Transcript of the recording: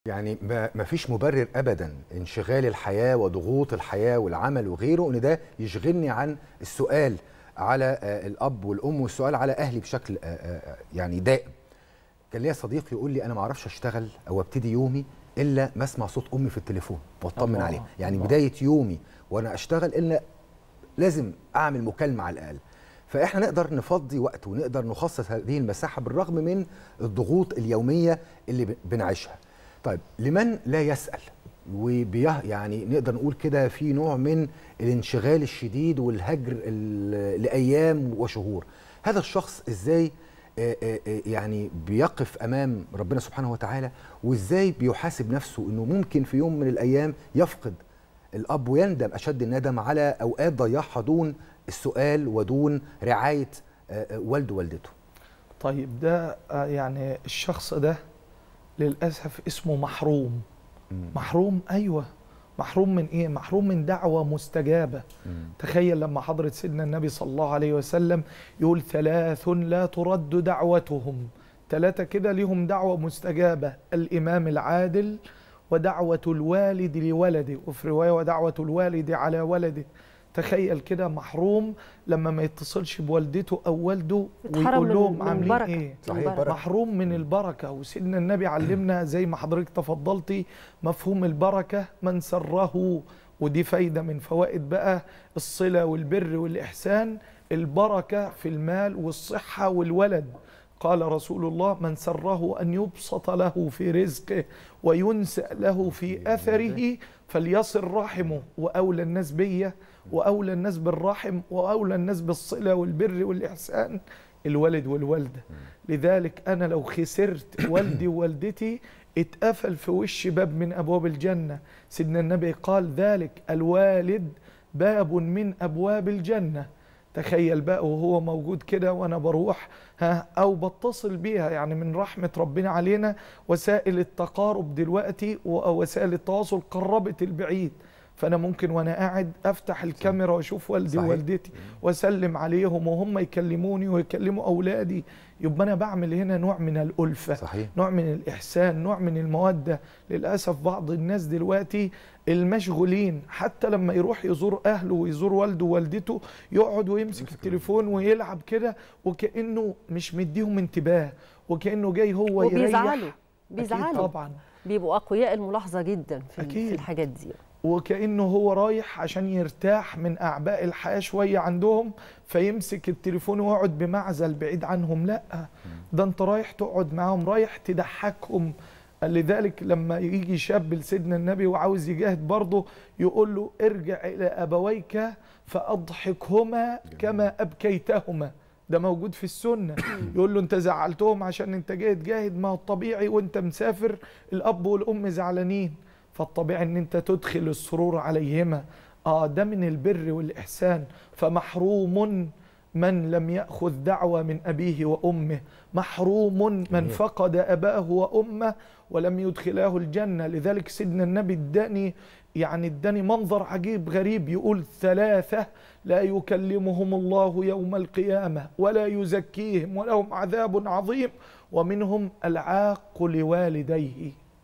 يعني ما ما فيش مبرر ابدا انشغال الحياه وضغوط الحياه والعمل وغيره ان ده يشغلني عن السؤال على آه، الاب والام والسؤال على اهلي بشكل آه، آه، يعني دائم كان ليا صديق يقول لي انا ما اعرفش اشتغل او ابتدي يومي الا ما اسمع صوت امي في التليفون واطمن الله، عليها يعني الله. بدايه يومي وانا اشتغل الا لازم اعمل مكالمه على الاقل فاحنا نقدر نفضي وقت ونقدر نخصص هذه المساحه بالرغم من الضغوط اليوميه اللي ب- بنعيشها طيب لمن لا يسال وبيه يعني نقدر نقول كده في نوع من الانشغال الشديد والهجر ال- لايام وشهور هذا الشخص ازاي آه، آه، آه، يعني بيقف امام ربنا سبحانه وتعالى وازاي بيحاسب نفسه انه ممكن في يوم من الايام يفقد الاب ويندم اشد الندم على اوقات ضيعها دون السؤال ودون رعايه آه، آه، والده ووالدته طيب ده آه، يعني الشخص ده للأسف اسمه محروم محروم أيوة محروم من إيه؟ محروم من دعوة مستجابة تخيل لما حضرة سيدنا النبي صلى الله عليه وسلم يقول ثلاث لا ترد دعوتهم ثلاثة كده ليهم دعوة مستجابة الإمام العادل ودعوة الوالد لولده وفي رواية ودعوة الوالد على ولده تخيل كده محروم لما ما يتصلش بوالدته أو والده اتحرم ويقول من- لهم من عاملين البركة. إيه صحيح البركة. بركة. محروم من البركة وسيدنا النبي علمنا زي ما حضرتك تفضلتي مفهوم البركة من سره ودي فايدة من فوائد بقى الصلة والبر والإحسان البركة في المال والصحة والولد قال رسول الله من سره أن يبسط له في رزقه وينسأ له في أثره فليصل رحمه وأولى الناس بيا وأولى الناس بالرحم وأولى الناس بالصلة والبر والإحسان الولد والوالدة لذلك أنا لو خسرت والدي ووالدتي اتقفل في وش باب من أبواب الجنة سيدنا النبي قال ذلك الوالد باب من أبواب الجنة تخيل بقى وهو موجود كده وانا بروح ها او بتصل بيها يعني من رحمه ربنا علينا وسائل التقارب دلوقتي ووسائل التواصل قربت البعيد فانا ممكن وانا قاعد افتح الكاميرا واشوف والدي صحيح. ووالدتي واسلم عليهم وهم يكلموني ويكلموا اولادي يبقى انا بعمل هنا نوع من الالفه صحيح نوع من الإحسان نوع من المودة للأسف بعض الناس دلوقتي المشغولين حتى لما يروح يزور أهله ويزور والده ووالدته يقعد ويمسك التليفون ويلعب كده وكأنه مش مديهم انتباه وكأنه جاي هو يريح وبيزعلوا أكيد بيزعلوا طبعا بيبقوا اقوياء الملاحظه جدا في, أكيد. في الحاجات دي وكأنه هو رايح عشان يرتاح من أعباء الحياة شوية عندهم فيمسك التليفون ويقعد بمعزل بعيد عنهم لا ده انت رايح تقعد معاهم رايح تضحكهم لذلك لما يجي شاب لسيدنا النبي وعاوز يجاهد برضه يقول له ارجع إلى أبويك فأضحكهما كما أبكيتهما ده موجود في السنة يقول له انت زعلتهم عشان انت جاي تجاهد ما هو الطبيعي وانت مسافر الأب والأم زعلانين فالطبيعي ان انت تدخل السرور عليهما اه ده من البر والاحسان فمحروم من لم ياخذ دعوه من ابيه وامه محروم من جميل. فقد اباه وامه ولم يدخلاه الجنه لذلك سيدنا النبي اداني يعني اداني منظر عجيب غريب يقول ثلاثه لا يكلمهم الله يوم القيامه ولا يزكيهم ولهم عذاب عظيم ومنهم العاق لوالديه